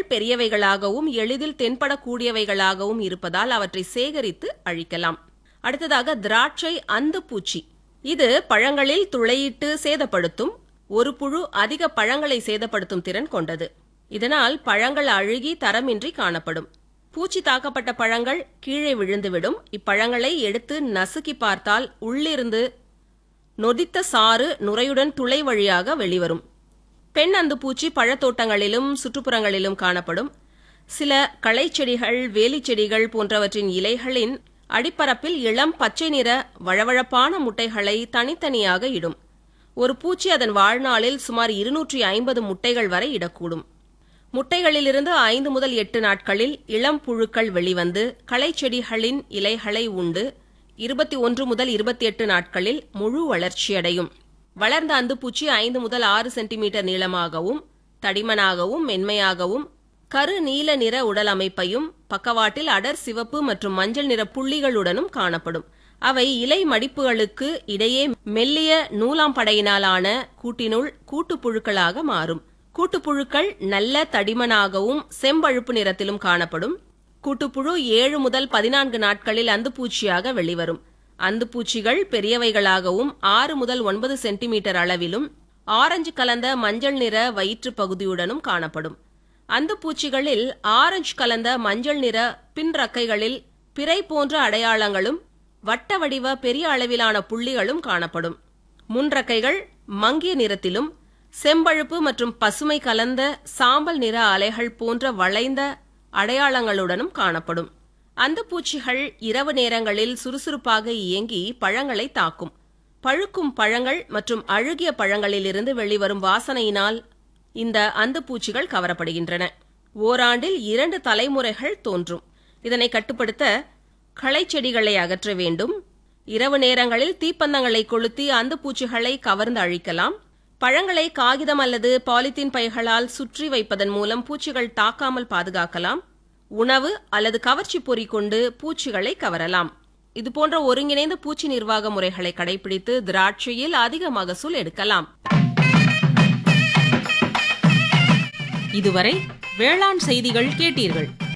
பெரியவைகளாகவும் எளிதில் தென்படக்கூடியவைகளாகவும் இருப்பதால் அவற்றை சேகரித்து அழிக்கலாம் அடுத்ததாக திராட்சை அந்து பூச்சி இது பழங்களில் துளையிட்டு சேதப்படுத்தும் ஒரு புழு அதிக பழங்களை சேதப்படுத்தும் திறன் கொண்டது இதனால் பழங்கள் அழுகி தரமின்றி காணப்படும் பூச்சி தாக்கப்பட்ட பழங்கள் கீழே விழுந்துவிடும் இப்பழங்களை எடுத்து நசுக்கி பார்த்தால் உள்ளிருந்து நொதித்த சாறு நுரையுடன் துளை வழியாக வெளிவரும் பெண் அந்துப்பூச்சி பழத்தோட்டங்களிலும் சுற்றுப்புறங்களிலும் காணப்படும் சில களைச்செடிகள் வேலிச்செடிகள் போன்றவற்றின் இலைகளின் அடிப்பரப்பில் இளம் பச்சை நிற வழவழப்பான முட்டைகளை தனித்தனியாக இடும் ஒரு பூச்சி அதன் வாழ்நாளில் சுமார் இருநூற்றி ஐம்பது முட்டைகள் வரை இடக்கூடும் முட்டைகளிலிருந்து ஐந்து முதல் எட்டு நாட்களில் இளம் புழுக்கள் வெளிவந்து களைச்செடிகளின் இலைகளை உண்டு இருபத்தி ஒன்று முதல் இருபத்தி எட்டு நாட்களில் முழு வளர்ச்சியடையும் வளர்ந்த அந்துப்பூச்சி ஐந்து முதல் ஆறு சென்டிமீட்டர் நீளமாகவும் தடிமனாகவும் மென்மையாகவும் கரு நீல நிற உடல் அமைப்பையும் பக்கவாட்டில் அடர் சிவப்பு மற்றும் மஞ்சள் நிற புள்ளிகளுடனும் காணப்படும் அவை இலை மடிப்புகளுக்கு இடையே மெல்லிய நூலாம்படையினாலான கூட்டினுள் கூட்டுப்புழுக்களாக மாறும் கூட்டுப்புழுக்கள் நல்ல தடிமனாகவும் செம்பழுப்பு நிறத்திலும் காணப்படும் கூட்டுப்புழு ஏழு முதல் பதினான்கு நாட்களில் அந்துப்பூச்சியாக வெளிவரும் அந்துப்பூச்சிகள் பெரியவைகளாகவும் ஆறு முதல் ஒன்பது சென்டிமீட்டர் அளவிலும் ஆரஞ்சு கலந்த மஞ்சள் நிற வயிற்று பகுதியுடனும் காணப்படும் அந்துப்பூச்சிகளில் ஆரஞ்சு கலந்த மஞ்சள் நிற பின் ரக்கைகளில் பிறை போன்ற அடையாளங்களும் வட்ட வடிவ பெரிய அளவிலான புள்ளிகளும் காணப்படும் முன்றக்கைகள் மங்கிய நிறத்திலும் செம்பழுப்பு மற்றும் பசுமை கலந்த சாம்பல் நிற அலைகள் போன்ற வளைந்த அடையாளங்களுடனும் காணப்படும் அந்த பூச்சிகள் இரவு நேரங்களில் சுறுசுறுப்பாக இயங்கி பழங்களை தாக்கும் பழுக்கும் பழங்கள் மற்றும் அழுகிய பழங்களிலிருந்து வெளிவரும் வாசனையினால் இந்த அந்துப்பூச்சிகள் கவரப்படுகின்றன ஓராண்டில் இரண்டு தலைமுறைகள் தோன்றும் இதனை கட்டுப்படுத்த களைச்செடிகளை அகற்ற வேண்டும் இரவு நேரங்களில் தீப்பந்தங்களை கொளுத்தி அந்துப்பூச்சிகளை கவர்ந்து அழிக்கலாம் பழங்களை காகிதம் அல்லது பாலித்தீன் பைகளால் சுற்றி வைப்பதன் மூலம் பூச்சிகள் தாக்காமல் பாதுகாக்கலாம் உணவு அல்லது கவர்ச்சி பொறி கொண்டு பூச்சிகளை கவரலாம் இதுபோன்ற ஒருங்கிணைந்த பூச்சி நிர்வாக முறைகளை கடைபிடித்து திராட்சையில் அதிக மகசூல் எடுக்கலாம் இதுவரை வேளாண் செய்திகள் கேட்டீர்கள்